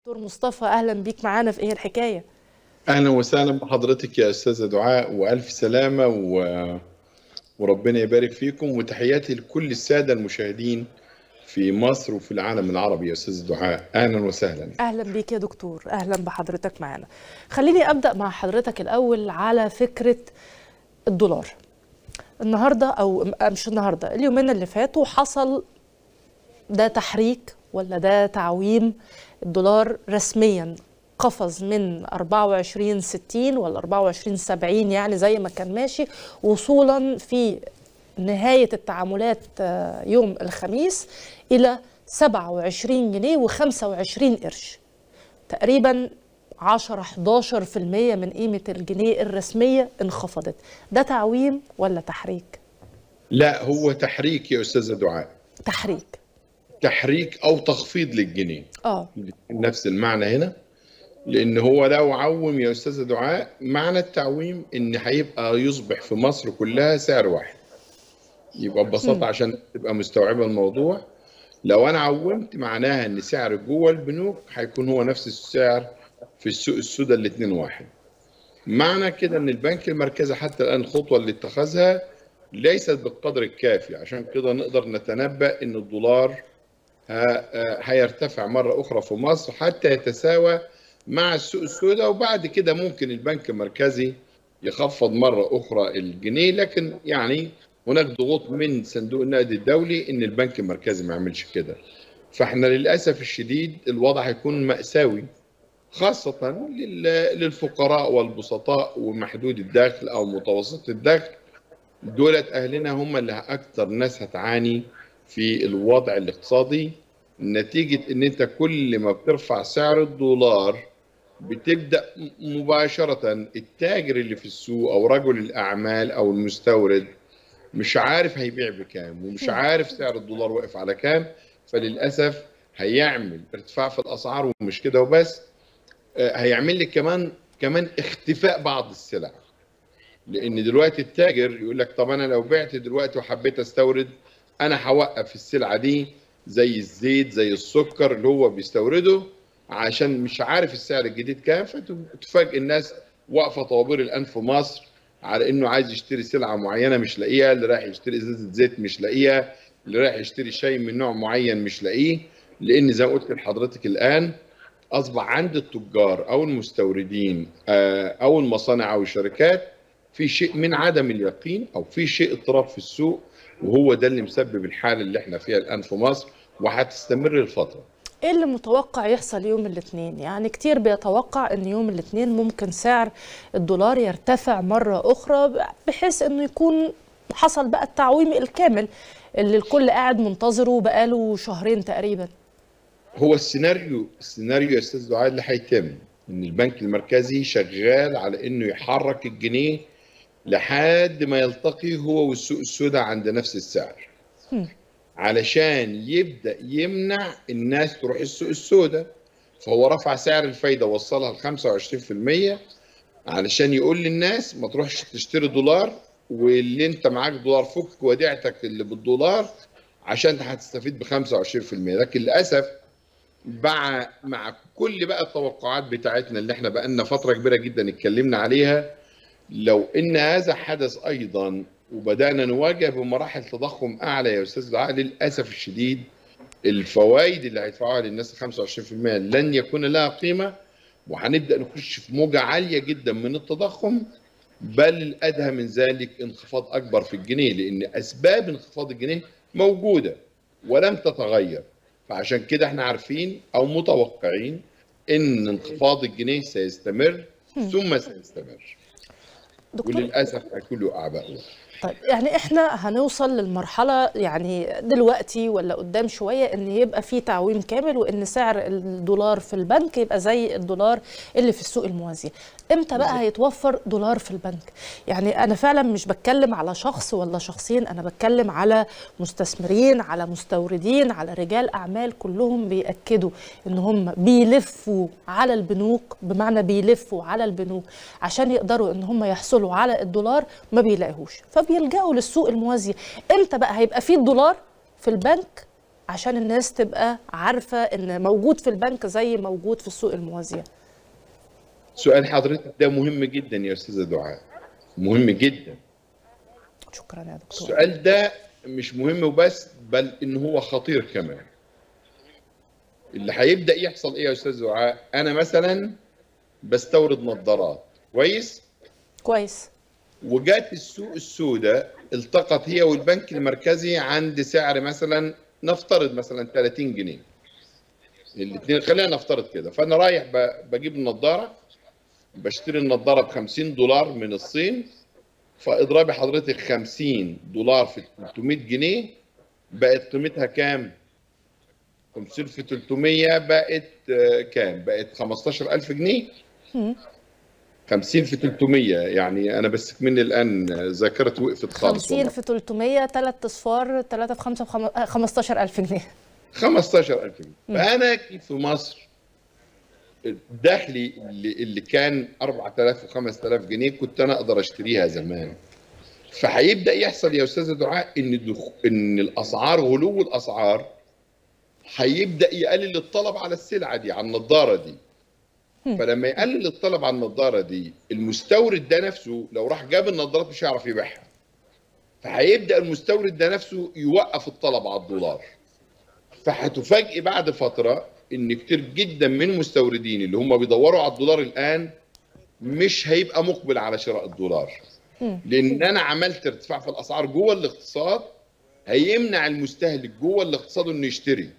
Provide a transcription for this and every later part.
دكتور مصطفى اهلا بيك معانا في ايه الحكايه اهلا وسهلا بحضرتك يا استاذه دعاء والف سلامه و... وربنا يبارك فيكم وتحياتي لكل الساده المشاهدين في مصر وفي العالم العربي يا استاذه دعاء اهلا وسهلا اهلا بيك يا دكتور اهلا بحضرتك معانا خليني ابدا مع حضرتك الاول على فكره الدولار النهارده او مش النهارده اليومين اللي فاتوا حصل ده تحريك ولا ده تعويم الدولار رسميا قفز من 24 60 ولا 24 70 يعني زي ما كان ماشي وصولا في نهاية التعاملات يوم الخميس إلى 27 جنيه و25 قرش تقريبا 10 11% من قيمة الجنيه الرسمية انخفضت ده تعويم ولا تحريك؟ لا هو تحريك يا أستاذة دعاء تحريك تحريك أو تخفيض للجنيه اه نفس المعنى هنا لان هو لو عوم يا استاذه دعاء معنى التعويم ان هيبقى يصبح في مصر كلها سعر واحد يبقى ببساطه عشان تبقى مستوعبه الموضوع لو انا عومت معناها ان سعر جوه البنوك هيكون هو نفس السعر في السوق السوداء الاثنين واحد معنى كده ان البنك المركزي حتى الان الخطوه اللي اتخذها ليست بالقدر الكافي عشان كده نقدر نتنبأ ان الدولار هيرتفع مره اخرى في مصر حتى يتساوى مع السوق السوداء وبعد كده ممكن البنك المركزي يخفض مرة أخرى الجنيه لكن يعني هناك ضغوط من صندوق النقد الدولي إن البنك المركزي ما يعملش كده فإحنا للأسف الشديد الوضع هيكون مأساوي خاصة للفقراء والبسطاء ومحدود الدخل أو متوسط الدخل دولة أهلنا هم اللي أكثر ناس هتعاني في الوضع الاقتصادي نتيجة إن أنت كل ما بترفع سعر الدولار بتبدا مباشره التاجر اللي في السوق او رجل الاعمال او المستورد مش عارف هيبيع بكام ومش عارف سعر الدولار واقف على كام فللاسف هيعمل ارتفاع في الاسعار ومش كده وبس هيعمل لك كمان كمان اختفاء بعض السلع لان دلوقتي التاجر يقول لك طب انا لو بعت دلوقتي وحبيت استورد انا هوقف السلعه دي زي الزيت زي السكر اللي هو بيستورده عشان مش عارف السعر الجديد كام فتفاجئ الناس واقفه طوابير الان في مصر على انه عايز يشتري سلعه معينه مش لاقيها اللي رايح يشتري ازازه زيت مش لاقيها اللي رايح يشتري شاي من نوع معين مش لاقيه لان زي ما قلت لحضرتك الان اصبح عند التجار او المستوردين او المصانع او الشركات في شيء من عدم اليقين او في شيء اضطراب في السوق وهو ده اللي مسبب الحاله اللي احنا فيها الان في مصر وهتستمر الفتره ايه اللي متوقع يحصل يوم الاثنين يعني كتير بيتوقع ان يوم الاثنين ممكن سعر الدولار يرتفع مرة اخرى بحيث انه يكون حصل بقى التعويم الكامل اللي الكل قاعد منتظره بقاله شهرين تقريبا هو السيناريو السيناريو يا استاذ دعاء اللي هيتم ان البنك المركزي شغال على انه يحرك الجنيه لحد ما يلتقي هو والسوق السوداء عند نفس السعر م. علشان يبدا يمنع الناس تروح السوق السوداء فهو رفع سعر الفايده وصلها ل 25% علشان يقول للناس ما تروحش تشتري دولار واللي انت معاك دولار فك وديعتك اللي بالدولار عشان هتستفيد ب 25% لكن للاسف مع مع كل بقى التوقعات بتاعتنا اللي احنا بقى لنا فتره كبيره جدا اتكلمنا عليها لو ان هذا حدث ايضا وبدانا نواجه بمراحل تضخم اعلى يا استاذ دعاء للاسف الشديد الفوائد اللي هيدفعوها للناس 25% لن يكون لها قيمه وهنبدا نخش في موجه عاليه جدا من التضخم بل الادهى من ذلك انخفاض اكبر في الجنيه لان اسباب انخفاض الجنيه موجوده ولم تتغير فعشان كده احنا عارفين او متوقعين ان انخفاض الجنيه سيستمر ثم سيستمر دكتور وللاسف هيكون له اعباء طيب يعني احنا هنوصل للمرحله يعني دلوقتي ولا قدام شويه ان يبقى في تعويم كامل وان سعر الدولار في البنك يبقى زي الدولار اللي في السوق الموازيه امتى بقى هيتوفر دولار في البنك يعني انا فعلا مش بتكلم على شخص ولا شخصين انا بتكلم على مستثمرين على مستوردين على رجال اعمال كلهم بياكدوا ان هم بيلفوا على البنوك بمعنى بيلفوا على البنوك عشان يقدروا ان هم يحصلوا على الدولار ما بيلاقيهوش فبيلجأوا للسوق الموازي امتى بقى هيبقى فيه الدولار في البنك عشان الناس تبقى عارفه ان موجود في البنك زي موجود في السوق الموازيه سؤال حضرتك ده مهم جدا يا استاذه دعاء مهم جدا شكرا يا دكتور السؤال ده مش مهم وبس بل ان هو خطير كمان اللي هيبدا يحصل ايه يا استاذ دعاء انا مثلا بستورد نظارات كويس كويس وجات السوق السوداء التقت هي والبنك المركزي عند سعر مثلا نفترض مثلا 30 جنيه الاثنين خلينا نفترض كده فانا رايح ب- بجيب النضاره بشتري النضاره ب 50 دولار من الصين فاضربي حضرتك 50 دولار في 300 جنيه بقت قيمتها كام؟ 50 في 300 بقت آه، كام؟ بقت 15000 جنيه مم. 50 في 300 يعني انا بس مني الان ذاكرتي وقفت خالص 50 والله. في 300 ثلاث اصفار 3 في 5 في 15000 جنيه 15000 جنيه فانا أكيد في مصر دخلي اللي, اللي كان 4000 و5000 جنيه كنت انا اقدر اشتريها زمان فهيبدا يحصل يا استاذه دعاء ان دخ... ان الاسعار غلو الاسعار هيبدا يقلل الطلب على السلعه دي على النضاره دي فلما يقلل الطلب على النضاره دي المستورد ده نفسه لو راح جاب النضارات مش هيعرف يبيعها فهيبدا المستورد ده نفسه يوقف الطلب على الدولار فهتفاجئ بعد فتره ان كتير جدا من المستوردين اللي هم بيدوروا على الدولار الان مش هيبقى مقبل على شراء الدولار لان انا عملت ارتفاع في الاسعار جوه الاقتصاد هيمنع المستهلك جوه الاقتصاد انه يشتري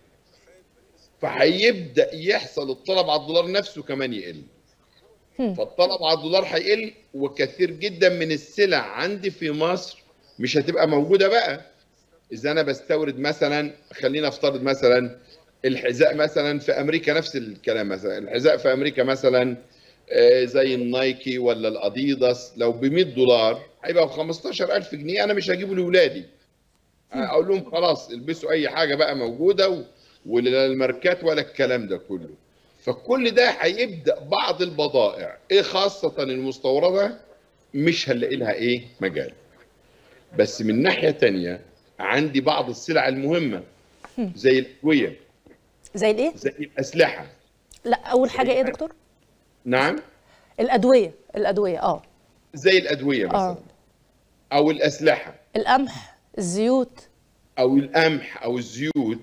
فهيبدا يحصل الطلب على الدولار نفسه كمان يقل فالطلب على الدولار هيقل وكثير جدا من السلع عندي في مصر مش هتبقى موجوده بقى اذا انا بستورد مثلا خلينا افترض مثلا الحذاء مثلا في امريكا نفس الكلام مثلا الحذاء في امريكا مثلا آه، زي النايكي ولا الاديداس لو ب 100 دولار هيبقى ب 15000 جنيه انا مش هجيبه لاولادي اقول لهم خلاص البسوا اي حاجه بقى موجوده و- ولا الماركات ولا الكلام ده كله فكل ده هيبدا بعض البضائع ايه خاصه المستورده مش هنلاقي لها ايه مجال بس من ناحيه تانية عندي بعض السلع المهمه زي الادويه زي الايه؟ زي الاسلحه لا اول حاجه ايه يا دكتور؟ نعم الادويه الادويه اه زي الادويه مثلا آه. او الاسلحه القمح الزيوت او القمح او الزيوت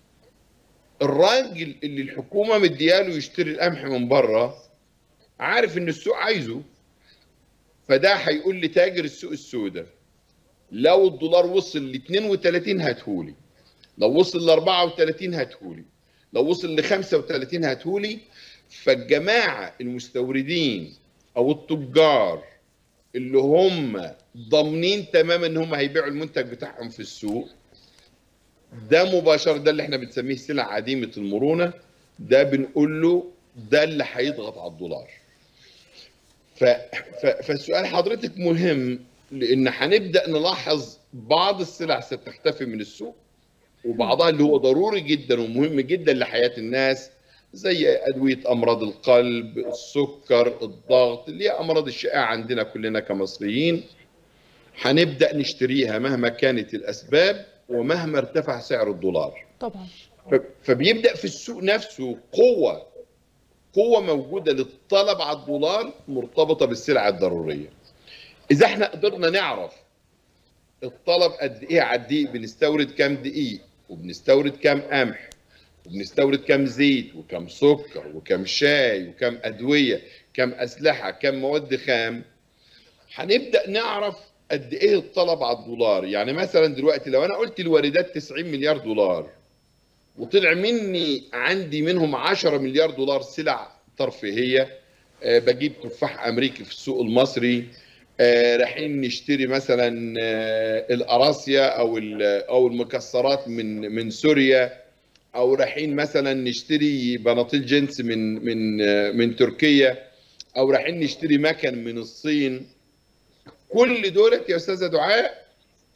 الراجل اللي الحكومه مدياله يشتري القمح من بره عارف ان السوق عايزه فده هيقول لتاجر السوق السوداء لو الدولار وصل ل 32 هاتهولي لو وصل ل 34 هاتهولي لو وصل ل 35 هاتهولي فالجماعه المستوردين او التجار اللي هم ضامنين تماما ان هم هيبيعوا المنتج بتاعهم في السوق ده مباشره ده اللي احنا بنسميه سلع عديمه المرونه ده بنقول له ده اللي هيضغط على الدولار ف... ف... فالسؤال حضرتك مهم لان هنبدا نلاحظ بعض السلع ستختفي من السوق وبعضها اللي هو ضروري جدا ومهم جدا لحياه الناس زي ادويه امراض القلب السكر الضغط اللي هي امراض الشائعه عندنا كلنا كمصريين هنبدا نشتريها مهما كانت الاسباب ومهما ارتفع سعر الدولار طبعا ف- فبيبدا في السوق نفسه قوه قوه موجوده للطلب على الدولار مرتبطه بالسلع الضروريه اذا احنا قدرنا نعرف الطلب قد ايه على الدقيق بنستورد كام دقيق وبنستورد كام قمح وبنستورد كام زيت وكام سكر وكام شاي وكام ادويه كام اسلحه كام مواد خام هنبدا نعرف قد ايه الطلب على الدولار يعني مثلا دلوقتي لو انا قلت الواردات 90 مليار دولار وطلع مني عندي منهم 10 مليار دولار سلع ترفيهيه آه، بجيب تفاح امريكي في السوق المصري آه، رايحين نشتري مثلا آه، القراصية او ال- او المكسرات من من سوريا او رايحين مثلا نشتري بناطيل جنس من من آه، من تركيا او رايحين نشتري مكن من الصين كل دولت يا استاذه دعاء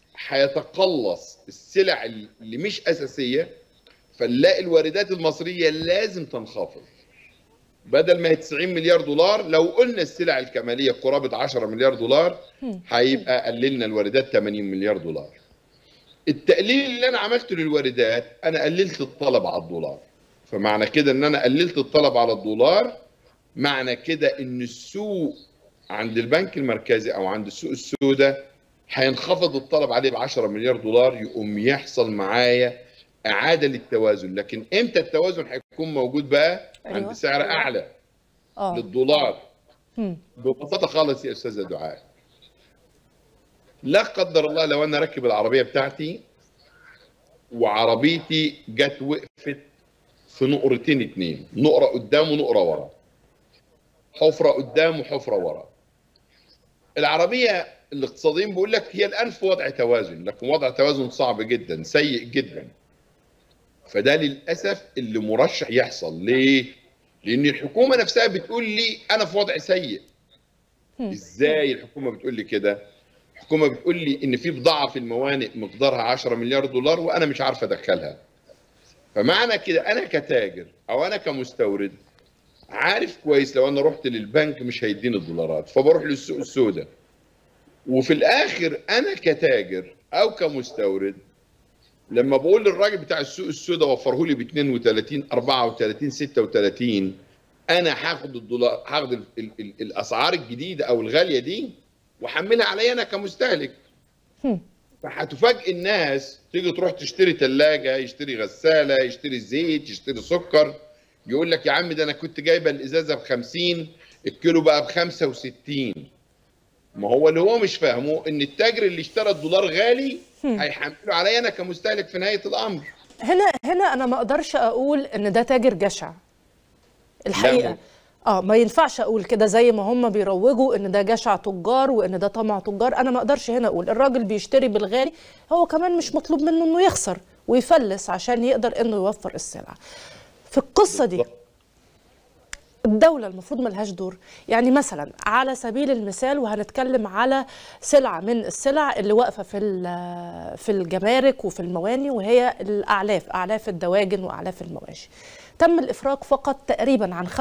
هيتقلص السلع اللي مش اساسيه فنلاقي الواردات المصريه لازم تنخفض بدل ما هي 90 مليار دولار لو قلنا السلع الكماليه قرابه 10 مليار دولار هيبقى قللنا الواردات 80 مليار دولار التقليل اللي انا عملته للواردات انا قللت الطلب على الدولار فمعنى كده ان انا قللت الطلب على الدولار معنى كده ان السوق عند البنك المركزي او عند السوق السوداء هينخفض الطلب عليه ب 10 مليار دولار يقوم يحصل معايا اعاده للتوازن لكن امتى التوازن هيكون موجود بقى أيوة. عند سعر اعلى اه للدولار مم. ببساطه خالص يا استاذه دعاء لا قدر الله لو انا راكب العربيه بتاعتي وعربيتي جت وقفت في نقرتين اتنين نقره قدام ونقره ورا حفره قدام وحفره ورا العربيه الاقتصاديين بيقول لك هي الان في وضع توازن لكن وضع توازن صعب جدا سيء جدا فده للاسف اللي مرشح يحصل ليه لان الحكومه نفسها بتقول لي انا في وضع سيء هم. ازاي الحكومه بتقول لي كده الحكومه بتقول لي ان في بضاعه في الموانئ مقدارها 10 مليار دولار وانا مش عارف ادخلها فمعنى كده انا كتاجر او انا كمستورد عارف كويس لو انا رحت للبنك مش هيديني الدولارات فبروح للسوق السوداء وفي الاخر انا كتاجر او كمستورد لما بقول للراجل بتاع السوق السوداء وفره لي ب 32 34 36 انا هاخد الدولار هاخد ال ال ال الاسعار الجديده او الغاليه دي واحملها عليا انا كمستهلك هم. فهتفاجئ الناس تيجي تروح تشتري ثلاجه يشتري غساله يشتري زيت يشتري سكر يقول لك يا عم ده انا كنت جايبه الازازه ب 50 الكيلو بقى ب 65 ما هو اللي هو مش فاهمه ان التاجر اللي اشترى الدولار غالي هم. هيحمله عليا انا كمستهلك في نهايه الامر هنا هنا انا ما اقدرش اقول ان ده تاجر جشع الحقيقه لا. اه ما ينفعش اقول كده زي ما هم بيروجوا ان ده جشع تجار وان ده طمع تجار انا ما اقدرش هنا اقول الراجل بيشتري بالغالي هو كمان مش مطلوب منه انه يخسر ويفلس عشان يقدر انه يوفر السلع في القصه دي الدولة المفروض ملهاش دور يعني مثلا على سبيل المثال وهنتكلم على سلعة من السلع اللي واقفة في ال- في الجمارك وفي المواني وهي الأعلاف أعلاف الدواجن وأعلاف المواشي تم الإفراج فقط تقريبا عن 25%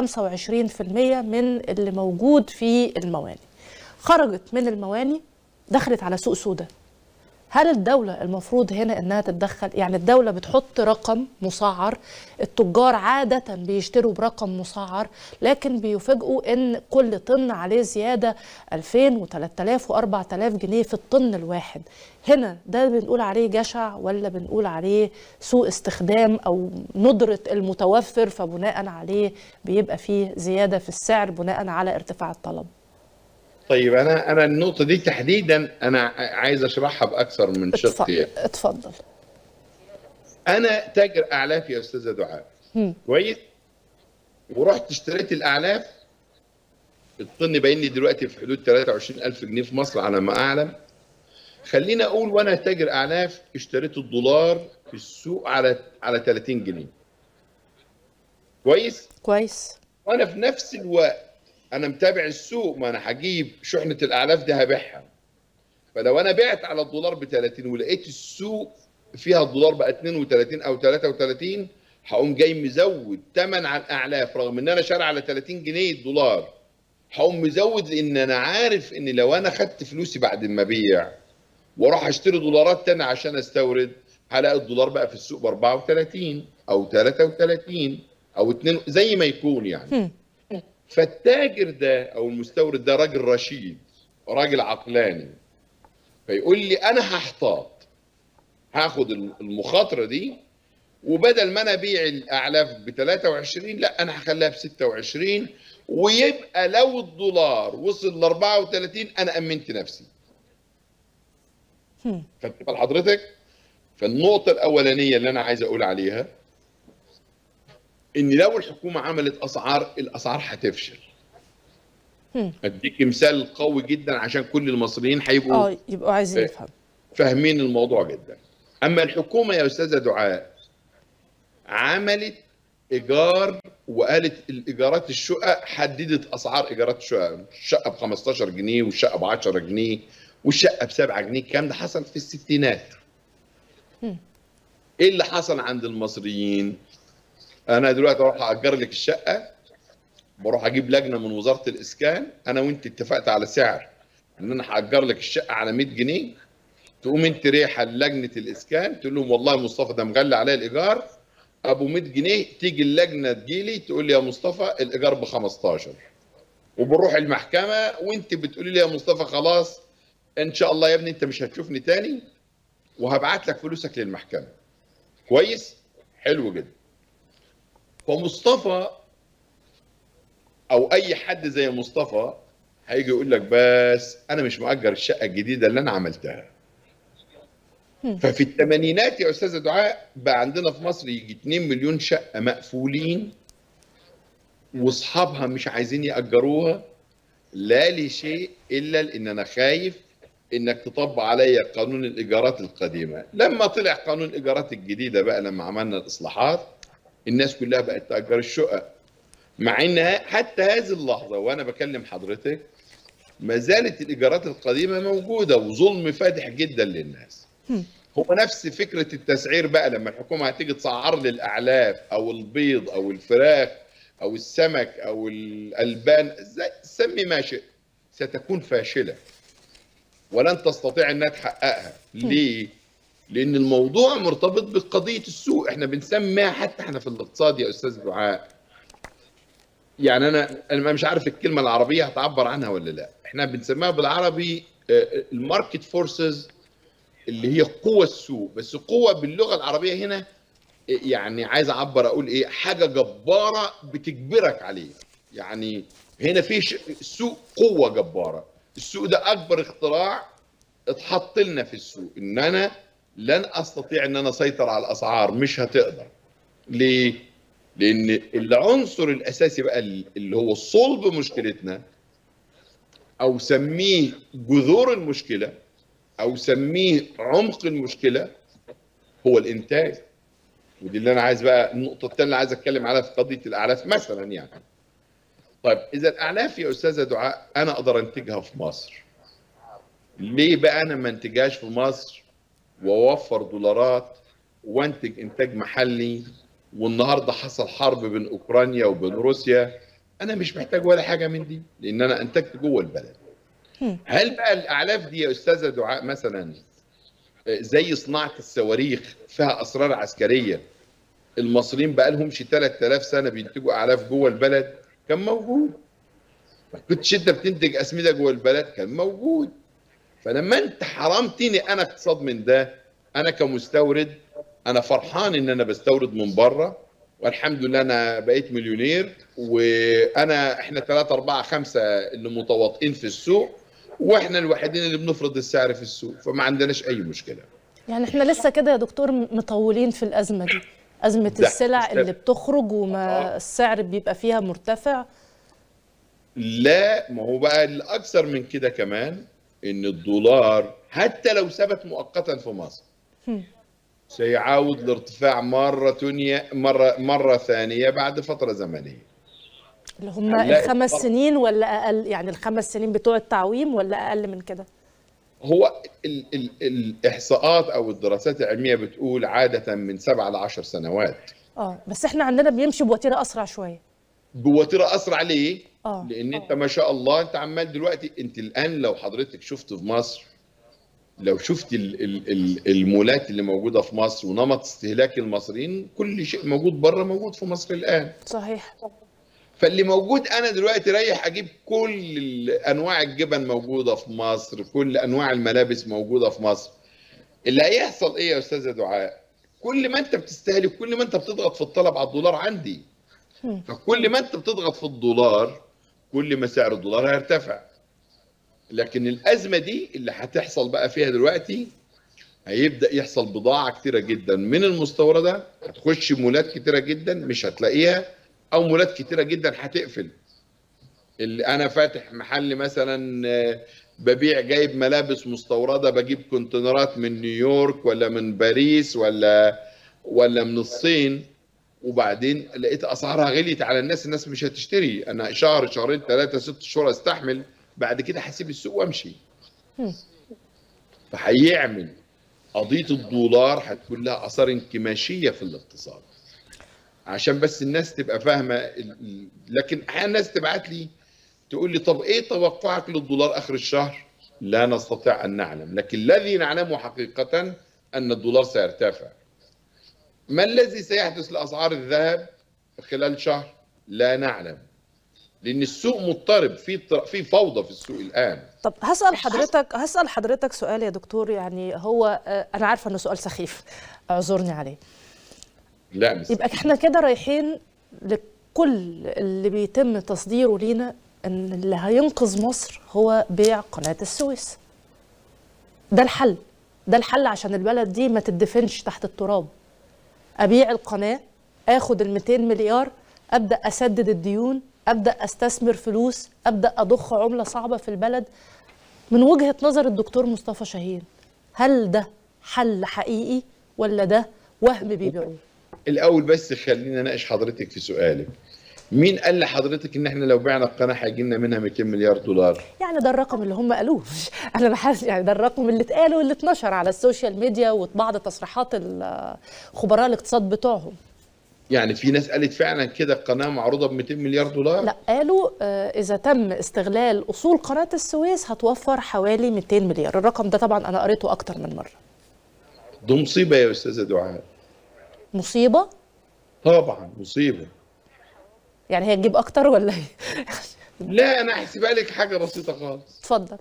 من اللي موجود في المواني خرجت من المواني دخلت على سوق سوداء هل الدولة المفروض هنا انها تتدخل يعني الدولة بتحط رقم مسعر التجار عادة بيشتروا برقم مسعر لكن بيفاجئوا ان كل طن عليه زيادة 2000 و3000 و4000 جنيه في الطن الواحد هنا ده بنقول عليه جشع ولا بنقول عليه سوء استخدام او ندرة المتوفر فبناء عليه بيبقى فيه زيادة في السعر بناء على ارتفاع الطلب طيب انا انا النقطه دي تحديدا انا عايز اشرحها باكثر من شق اتفضل, يعني. اتفضل. انا تاجر اعلاف يا استاذه دعاء هم. كويس ورحت اشتريت الاعلاف الطن باين لي دلوقتي في حدود 23000 جنيه في مصر على ما اعلم خليني اقول وانا تاجر اعلاف اشتريت الدولار في السوق على على 30 جنيه كويس كويس وانا في نفس الوقت انا متابع السوق ما انا هجيب شحنه الاعلاف دي هبيعها فلو انا بعت على الدولار ب 30 ولقيت السوق فيها الدولار بقى 32 او 33 هقوم جاي مزود ثمن على الاعلاف رغم ان انا شاري على 30 جنيه الدولار هقوم مزود لان انا عارف ان لو انا خدت فلوسي بعد ما ابيع واروح اشتري دولارات تانية عشان استورد هلاقي الدولار بقى في السوق ب 34 او 33 او 2 زي ما يكون يعني هم. فالتاجر ده او المستورد ده راجل رشيد راجل عقلاني فيقول لي انا هحتاط هاخد المخاطره دي وبدل ما انا ابيع الاعلاف ب 23 لا انا هخليها ب 26 ويبقى لو الدولار وصل ل 34 انا امنت نفسي. هم. خدت بال حضرتك؟ فالنقطه الاولانيه اللي انا عايز اقول عليها ان لو الحكومه عملت اسعار الاسعار هتفشل. هم. اديك مثال قوي جدا عشان كل المصريين هيبقوا اه يبقوا عايزين ف- يفهموا فاهمين الموضوع جدا اما الحكومه يا استاذه دعاء عملت ايجار وقالت الايجارات الشقق حددت اسعار ايجارات الشقق الشقه ب 15 جنيه والشقه ب 10 جنيه والشقه ب 7 جنيه الكلام ده حصل في الستينات هم. ايه اللي حصل عند المصريين انا دلوقتي اروح اجر لك الشقه بروح اجيب لجنه من وزاره الاسكان انا وانت اتفقت على سعر ان انا هاجر لك الشقه على 100 جنيه تقوم انت رايحه لجنه الاسكان تقول لهم والله مصطفى ده مغلى عليا الايجار ابو 100 جنيه تيجي اللجنه تجيلي تقول لي يا مصطفى الايجار ب 15 وبنروح المحكمه وانت بتقولي لي يا مصطفى خلاص ان شاء الله يا ابني انت مش هتشوفني تاني وهبعت لك فلوسك للمحكمه كويس حلو جدا فمصطفى او اي حد زي مصطفى هيجي يقول لك بس انا مش مؤجر الشقه الجديده اللي انا عملتها ففي الثمانينات يا استاذه دعاء بقى عندنا في مصر يجي 2 مليون شقه مقفولين واصحابها مش عايزين ياجروها لا لشيء الا لان انا خايف انك تطبق عليا قانون الايجارات القديمه لما طلع قانون الايجارات الجديده بقى لما عملنا الاصلاحات الناس كلها بقت تاجر الشقق مع انها حتى هذه اللحظه وانا بكلم حضرتك ما زالت الايجارات القديمه موجوده وظلم فادح جدا للناس هو نفس فكره التسعير بقى لما الحكومه هتيجي تسعر لي الاعلاف او البيض او الفراخ او السمك او الالبان زي- سمي ما شئت ستكون فاشله ولن تستطيع انها تحققها ليه لان الموضوع مرتبط بقضيه السوق احنا بنسميها حتى احنا في الاقتصاد يا استاذ دعاء يعني انا انا مش عارف الكلمه العربيه هتعبر عنها ولا لا احنا بنسميها بالعربي الماركت فورسز اللي هي قوة السوق بس قوة باللغة العربية هنا يعني عايز اعبر اقول ايه حاجة جبارة بتجبرك عليه يعني هنا في ش- سوق قوة جبارة السوق ده اكبر اختراع اتحط لنا في السوق ان انا لن استطيع ان انا اسيطر على الاسعار مش هتقدر ليه لان العنصر الاساسي بقى اللي هو صلب مشكلتنا او سميه جذور المشكله او سميه عمق المشكله هو الانتاج ودي اللي انا عايز بقى النقطه الثانيه اللي عايز اتكلم عليها في قضيه الاعلاف مثلا يعني طيب اذا الاعلاف يا استاذه دعاء انا اقدر انتجها في مصر ليه بقى انا ما انتجهاش في مصر واوفر دولارات وانتج انتاج محلي والنهارده حصل حرب بين اوكرانيا وبين روسيا انا مش محتاج ولا حاجه من دي لان انا انتجت جوه البلد هل بقى الاعلاف دي يا استاذه دعاء مثلا زي صناعه الصواريخ فيها اسرار عسكريه المصريين بقى لهم شي 3000 سنه بينتجوا اعلاف جوه البلد كان موجود ما كنتش انت بتنتج اسمده جوه البلد كان موجود فلما انت حرمتني انا اقتصاد من ده انا كمستورد انا فرحان ان انا بستورد من بره والحمد لله انا بقيت مليونير وانا احنا ثلاثة أربعة خمسة اللي متواطئين في السوق واحنا الوحيدين اللي بنفرض السعر في السوق فما عندناش اي مشكله يعني احنا لسه كده يا دكتور مطولين في الازمه دي ازمه ده السلع استاذ. اللي بتخرج وما آه. السعر بيبقى فيها مرتفع لا ما هو بقى الاكثر من كده كمان ان الدولار حتى لو ثبت مؤقتا في مصر هم. سيعاود لارتفاع مره تانية مره مره ثانيه بعد فتره زمنيه اللي هم هنلاقي الخمس الفرق. سنين ولا اقل يعني الخمس سنين بتوع التعويم ولا اقل من كده هو ال ال الاحصاءات او الدراسات العلميه بتقول عاده من سبعة ل 10 سنوات اه بس احنا عندنا بيمشي بوتيره اسرع شويه بوتيره اسرع ليه؟ اه لان انت ما شاء الله انت عمال دلوقتي انت الان لو حضرتك شفت في مصر لو شفت ال- ال- ال- المولات اللي موجوده في مصر ونمط استهلاك المصريين كل شيء موجود بره موجود في مصر الان صحيح فاللي موجود انا دلوقتي رايح اجيب كل ال- انواع الجبن موجوده في مصر كل انواع الملابس موجوده في مصر اللي هيحصل ايه يا استاذه دعاء كل ما انت بتستهلك كل ما انت بتضغط في الطلب على الدولار عندي هم. فكل ما انت بتضغط في الدولار كل ما سعر الدولار هيرتفع لكن الازمه دي اللي هتحصل بقى فيها دلوقتي هيبدا يحصل بضاعه كتيره جدا من المستورده هتخش مولات كتيره جدا مش هتلاقيها او مولات كتيره جدا هتقفل اللي انا فاتح محل مثلا آه، ببيع جايب ملابس مستورده بجيب كونتينرات من نيويورك ولا من باريس ولا ولا من الصين وبعدين لقيت اسعارها غليت على الناس الناس مش هتشتري انا شهر شهرين ثلاثه ست شهور استحمل بعد كده هسيب السوق وامشي هم. فهيعمل قضيه الدولار هتكون لها اثار انكماشيه في الاقتصاد عشان بس الناس تبقى فاهمه ال- ال- لكن احيانا الناس تبعت لي تقول لي طب ايه توقعك للدولار اخر الشهر لا نستطيع ان نعلم لكن الذي نعلمه حقيقه ان الدولار سيرتفع ما الذي سيحدث لاسعار الذهب خلال شهر لا نعلم لان السوق مضطرب في في فوضى في السوق الان طب هسال حضرتك هسال حضرتك سؤال يا دكتور يعني هو انا عارفه انه سؤال سخيف اعذرني عليه لا مش يبقى احنا كده رايحين لكل اللي بيتم تصديره لينا ان اللي هينقذ مصر هو بيع قناه السويس ده الحل ده الحل عشان البلد دي ما تدفنش تحت التراب ابيع القناه اخد ال 200 مليار ابدا اسدد الديون ابدا استثمر فلوس ابدا اضخ عمله صعبه في البلد من وجهه نظر الدكتور مصطفى شاهين هل ده حل حقيقي ولا ده وهم بيبيعوه الاول بس خلينا اناقش حضرتك في سؤالك مين قال لحضرتك ان احنا لو بعنا القناه هيجي لنا منها 200 مليار دولار يعني ده الرقم اللي هم قالوه مش انا بحس يعني ده الرقم اللي اتقال واللي اتنشر على السوشيال ميديا وبعض تصريحات خبراء الاقتصاد بتوعهم يعني في ناس قالت فعلا كده القناه معروضه ب 200 مليار دولار لا قالوا آه اذا تم استغلال اصول قناه السويس هتوفر حوالي 200 مليار الرقم ده طبعا انا قريته اكتر من مره ده مصيبه يا استاذه دعاء مصيبه طبعا مصيبه يعني هي تجيب اكتر ولا ايه لا انا احسبها لك حاجه بسيطه خالص اتفضل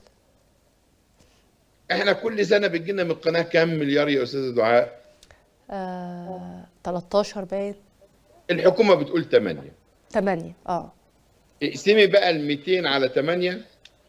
احنا كل سنه بتجي لنا من القناه كام مليار يا استاذه دعاء آه 13 باين الحكومه بتقول 8 8 اه اقسمي بقى ال 200 على 8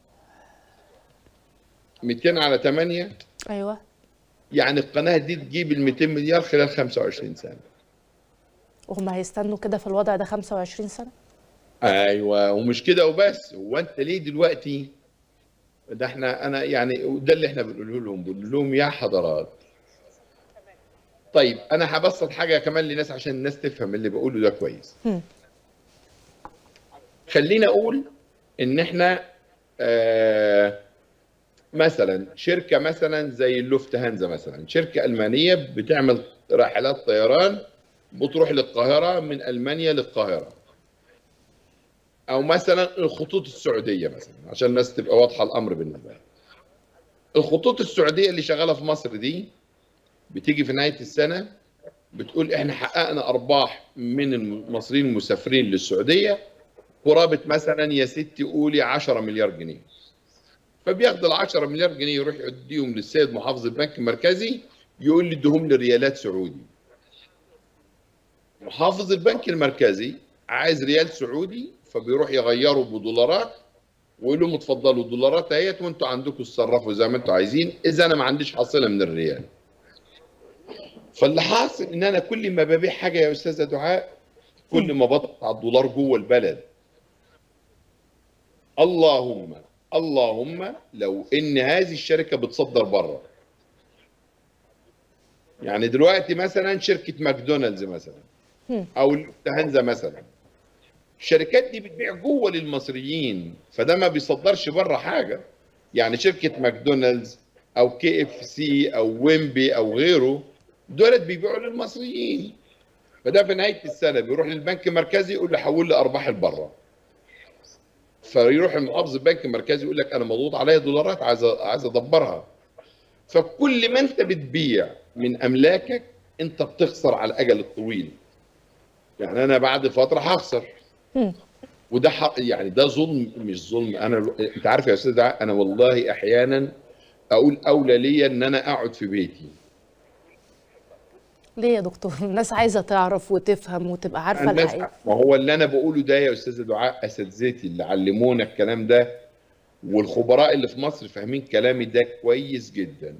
200 على 8 ايوه يعني القناه دي تجيب ال 200 مليار خلال 25 سنه وهم هيستنوا كده في الوضع ده 25 سنه ايوه ومش كده وبس هو انت ليه دلوقتي ده احنا انا يعني ده اللي احنا بنقوله لهم بنقول لهم يا حضرات طيب انا هبسط حاجه كمان للناس عشان الناس تفهم اللي بقوله ده كويس هم. خلينا اقول ان احنا آه مثلا شركه مثلا زي اللوفت هانزا مثلا شركه المانيه بتعمل رحلات طيران بتروح للقاهره من المانيا للقاهره او مثلا الخطوط السعوديه مثلا عشان الناس تبقى واضحه الامر بالنسبه لها الخطوط السعوديه اللي شغاله في مصر دي بتيجي في نهايه السنه بتقول احنا حققنا ارباح من المصريين المسافرين للسعوديه قرابه مثلا يا ستي قولي 10 مليار جنيه فبياخد ال 10 مليار جنيه يروح يديهم للسيد محافظ البنك المركزي يقول لي اديهم لي ريالات سعودي محافظ البنك المركزي عايز ريال سعودي فبيروح يغيره بدولارات ويقول لهم اتفضلوا الدولارات اهيت وانتوا عندكم تصرفوا زي ما انتوا عايزين اذا انا ما عنديش حصيله من الريال فاللي حاصل ان انا كل ما ببيع حاجه يا استاذه دعاء كل ما بضغط على الدولار جوه البلد اللهم اللهم لو ان هذه الشركه بتصدر بره يعني دلوقتي مثلا شركه ماكدونالدز مثلا او هانزا مثلا الشركات دي بتبيع جوه للمصريين فده ما بيصدرش بره حاجه يعني شركه ماكدونالدز او كي اف سي او ويمبي او غيره دولت بيبيعوا للمصريين فده في نهايه السنه بيروح للبنك المركزي يقول له حول لي ارباح لبره فيروح المحافظ البنك المركزي يقول لك انا مضغوط عليا دولارات عايز عايز ادبرها فكل ما انت بتبيع من املاكك انت بتخسر على الاجل الطويل يعني انا بعد فتره هخسر وده حق يعني ده ظلم مش ظلم انا انت عارف يا استاذ انا والله احيانا اقول اولى ليا ان انا اقعد في بيتي ليه يا دكتور الناس عايزه تعرف وتفهم وتبقى عارفه الناس الحقيقه ما هو اللي انا بقوله ده يا استاذه دعاء اساتذتي اللي علمونا الكلام ده والخبراء اللي في مصر فاهمين كلامي ده كويس جدا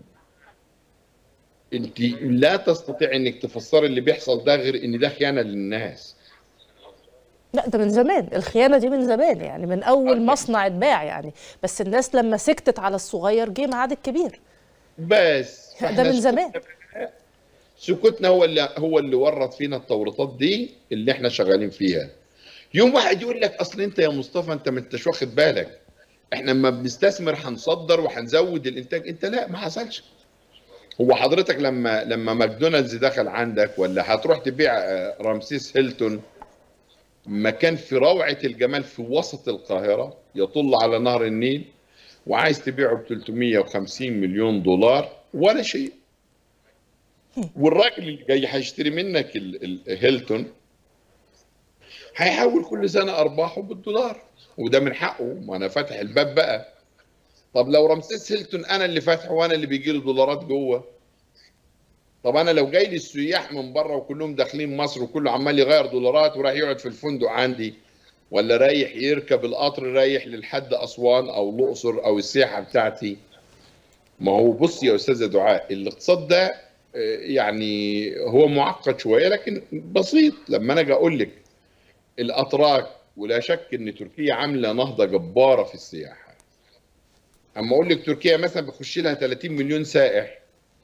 انت لا تستطيع انك تفسري اللي بيحصل ده غير ان ده خيانه للناس لا ده من زمان الخيانه دي من زمان يعني من اول مصنع اتباع يعني بس الناس لما سكتت على الصغير جه ميعاد الكبير بس ده فإحنا من زمان سكوتنا- سكوتنا هو اللي هو اللي ورط فينا التوريطات دي اللي احنا شغالين فيها يوم واحد يقول لك اصل انت يا مصطفى انت ما انتش واخد بالك احنا لما بنستثمر هنصدر وهنزود الانتاج انت لا ما حصلش هو حضرتك لما لما ماكدونالدز دخل عندك ولا هتروح تبيع آه، رمسيس هيلتون مكان في روعة الجمال في وسط القاهرة يطل على نهر النيل وعايز تبيعه ب 350 مليون دولار ولا شيء والراجل اللي جاي هيشتري منك ال- ال- هيلتون هيحول كل سنه ارباحه بالدولار وده من حقه ما انا فاتح الباب بقى طب لو رمسيس هيلتون انا اللي فاتحه وانا اللي بيجي له دولارات جوه طب انا لو جاي لي السياح من بره وكلهم داخلين مصر وكله عمال يغير دولارات وراح يقعد في الفندق عندي ولا رايح يركب القطر رايح للحد اسوان او الاقصر او السياحه بتاعتي ما هو بص يا استاذه دعاء الاقتصاد ده آه، يعني هو معقد شويه لكن بسيط لما انا اجي اقول لك الاتراك ولا شك ان تركيا عامله نهضه جباره في السياحه اما اقول لك تركيا مثلا بيخش لها 30 مليون سائح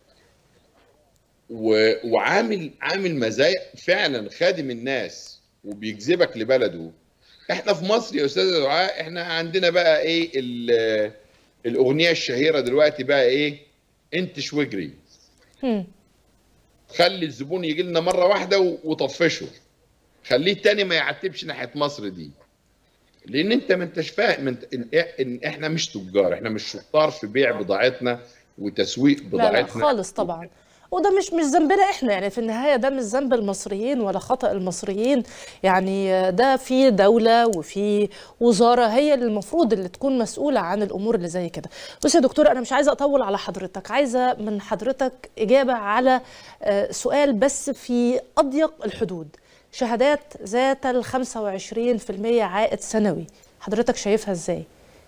و... وعامل عامل مزايا فعلا خادم الناس وبيجذبك لبلده احنا في مصر يا استاذه دعاء احنا عندنا بقى ايه ال- الاغنيه الشهيره دلوقتي بقى ايه انتش واجري هم. خلي الزبون يجي لنا مره واحده و- وطفشه خليه التاني ما يعتبش ناحيه مصر دي لان انت ما انتش فاهم انت ان إن احنا مش تجار احنا مش شطار في بيع بضاعتنا وتسويق لا لا بضاعتنا خالص طبعا وده مش مش ذنبنا احنا يعني في النهايه ده مش ذنب المصريين ولا خطا المصريين يعني ده في دوله وفي وزاره هي اللي المفروض اللي تكون مسؤوله عن الامور اللي زي كده بص يا دكتور انا مش عايزه اطول على حضرتك عايزه من حضرتك اجابه على آه، سؤال بس في اضيق الحدود شهادات ذات ال 25% عائد سنوي حضرتك شايفها ازاي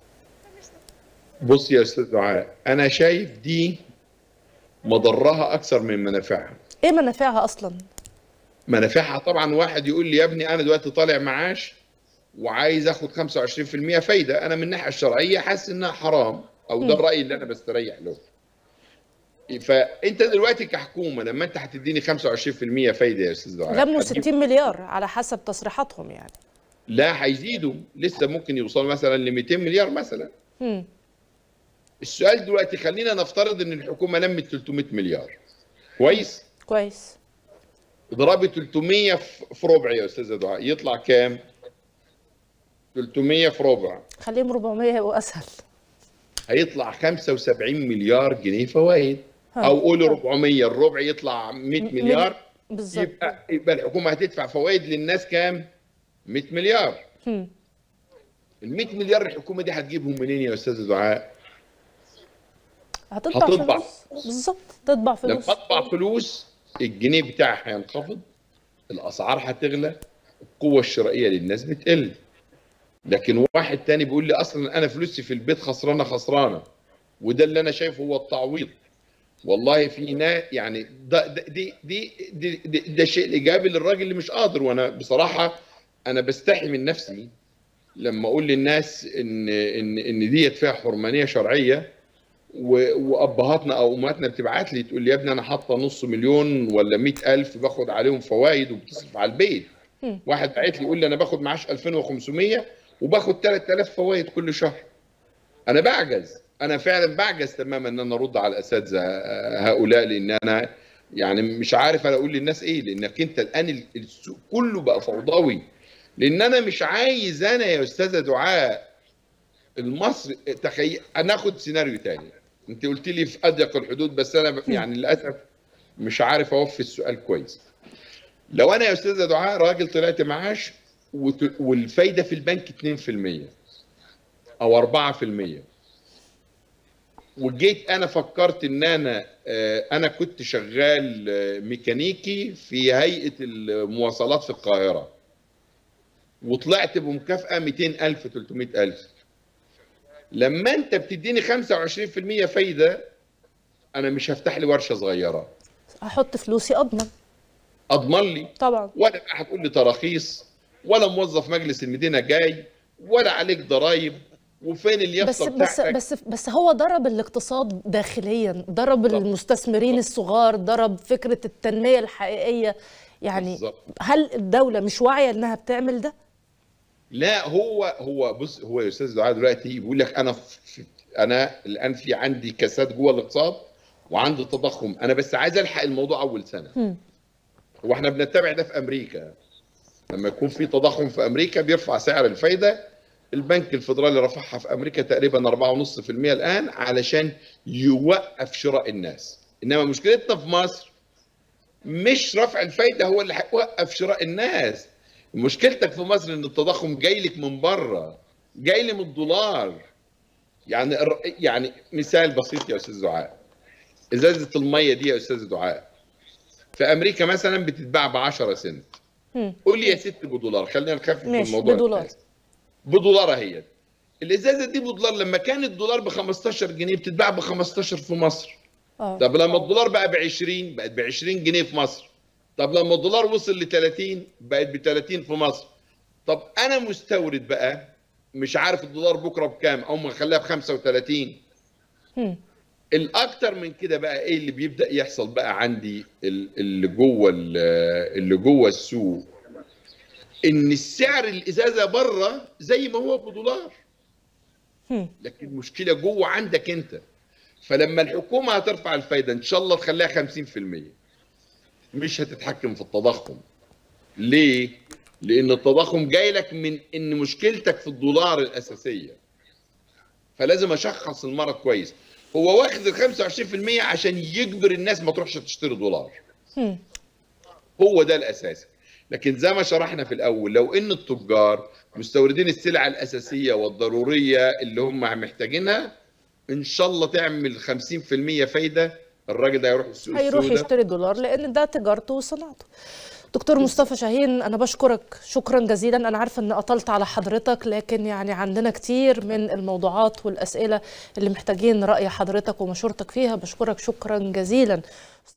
بص يا استاذ دعاء انا شايف دي مضرها اكثر من منافعها ايه منافعها اصلا منافعها طبعا واحد يقول لي يا ابني انا دلوقتي طالع معاش وعايز اخد 25% فايده انا من الناحيه الشرعيه حاسس انها حرام او ده الراي اللي انا بستريح له فانت دلوقتي كحكومه لما انت هتديني 25% فايده يا استاذ دعاء لموا هتجيب- 60 مليار على حسب تصريحاتهم يعني لا هيزيدوا لسه ممكن يوصلوا مثلا ل 200 مليار مثلا هم. السؤال دلوقتي خلينا نفترض ان الحكومه لمت 300 مليار كويس كويس اضربي 300 في في ربع يا استاذه دعاء يطلع كام 300 في ربع خليهم 400 يبقوا اسهل هيطلع 75 مليار جنيه فوائد ها. او قولي 400 الربع يطلع 100 م- مليار بالظبط يبقى يبقى الحكومه هتدفع فوائد للناس كام 100 مليار هم. ال 100 مليار الحكومه دي هتجيبهم منين يا استاذه دعاء هتطبع هتطبع. فلوس بالظبط تطبع لما فلوس اطبع فلوس الجنيه بتاعي هينخفض الاسعار هتغلى القوه الشرائيه للناس بتقل لكن واحد تاني بيقول لي اصلا انا فلوسي في البيت خسرانه خسرانه وده اللي انا شايفه هو التعويض والله في ناس يعني ده ده دي دي, دي, دي ده شيء ايجابي للراجل اللي مش قادر وانا بصراحه انا بستحي من نفسي لما اقول للناس ان ان ان ديت فيها حرمانيه شرعيه و- وابهاتنا او امهاتنا بتبعت لي تقول لي يا ابني انا حاطه نص مليون ولا مئة الف باخد عليهم فوائد وبتصرف على البيت هم. واحد بعت لي يقول لي انا باخد معاش 2500 وباخد 3000 فوائد كل شهر انا بعجز انا فعلا بعجز تماما ان انا ارد على الاساتذه هؤلاء لان انا يعني مش عارف انا اقول للناس ايه لانك انت الان ال- السوق كله بقى فوضوي لان انا مش عايز انا يا استاذه دعاء المصري تخيل انا اخد سيناريو تاني انت قلت لي في اضيق الحدود بس انا ب- يعني للاسف مش عارف اوفي السؤال كويس لو انا يا استاذه دعاء راجل طلعت معاش وت- والفايده في البنك 2% او 4% وجيت انا فكرت ان انا آه، انا كنت شغال آه، ميكانيكي في هيئه المواصلات في القاهره وطلعت بمكافاه 200000 300000 لما انت بتديني 25% فايده انا مش هفتح لي ورشه صغيره هحط فلوسي اضمن اضمن لي طبعا ولا هتقول لي تراخيص ولا موظف مجلس المدينه جاي ولا عليك ضرايب وفين بس اليافطه بس بتاعتك بس بس هو ضرب الاقتصاد داخليا ضرب المستثمرين الصغار ضرب فكرة التنمية الحقيقية يعني بالظبط. هل الدولة مش واعية انها بتعمل ده؟ لا هو هو بص هو يا استاذ دعاء دلوقتي بيقول لك انا في انا الان في عندي كساد جوه الاقتصاد وعندي تضخم انا بس عايز الحق الموضوع اول سنه هم. هو احنا بنتبع ده في امريكا لما يكون في تضخم في امريكا بيرفع سعر الفايده البنك الفدرالي رفعها في امريكا تقريبا 4.5% الان علشان يوقف شراء الناس انما مشكلتنا في مصر مش رفع الفايده هو اللي هيوقف شراء الناس مشكلتك في مصر ان التضخم جاي لك من بره جاي لي من الدولار يعني يعني مثال بسيط يا استاذ دعاء ازازه الميه دي يا استاذ دعاء في امريكا مثلا بتتباع ب 10 سنت قول لي يا ست بدولار خلينا نخفف الموضوع بدولار الناس. بدولار اهي الازازه دي بدولار لما كان الدولار ب 15 جنيه بتتباع ب 15 في مصر اه طب لما الدولار بقى ب 20 بقت ب 20 جنيه في مصر طب لما الدولار وصل ل 30 بقت ب 30 في مصر طب انا مستورد بقى مش عارف الدولار بكره بكام او مخليها ب 35 هم. الاكتر من كده بقى ايه اللي بيبدا يحصل بقى عندي ال- اللي جوه ال- اللي جوه السوق ان السعر الازازه بره زي ما هو بدولار هم. لكن المشكله جوه عندك انت فلما الحكومه هترفع الفايده ان شاء الله تخليها 50% مش هتتحكم في التضخم ليه لان التضخم جاي لك من ان مشكلتك في الدولار الاساسيه فلازم اشخص المرض كويس هو واخد ال 25% عشان يجبر الناس ما تروحش تشتري دولار هم. هو ده الاساس لكن زي ما شرحنا في الاول لو ان التجار مستوردين السلع الاساسيه والضروريه اللي هم محتاجينها ان شاء الله تعمل 50% فايده الراجل ده هيروح السوق هيروح السوداء يشتري دولار لان ده تجارته وصناعته دكتور مصطفى شاهين انا بشكرك شكرا جزيلا انا عارفه ان اطلت على حضرتك لكن يعني عندنا كتير من الموضوعات والاسئله اللي محتاجين راي حضرتك ومشورتك فيها بشكرك شكرا جزيلا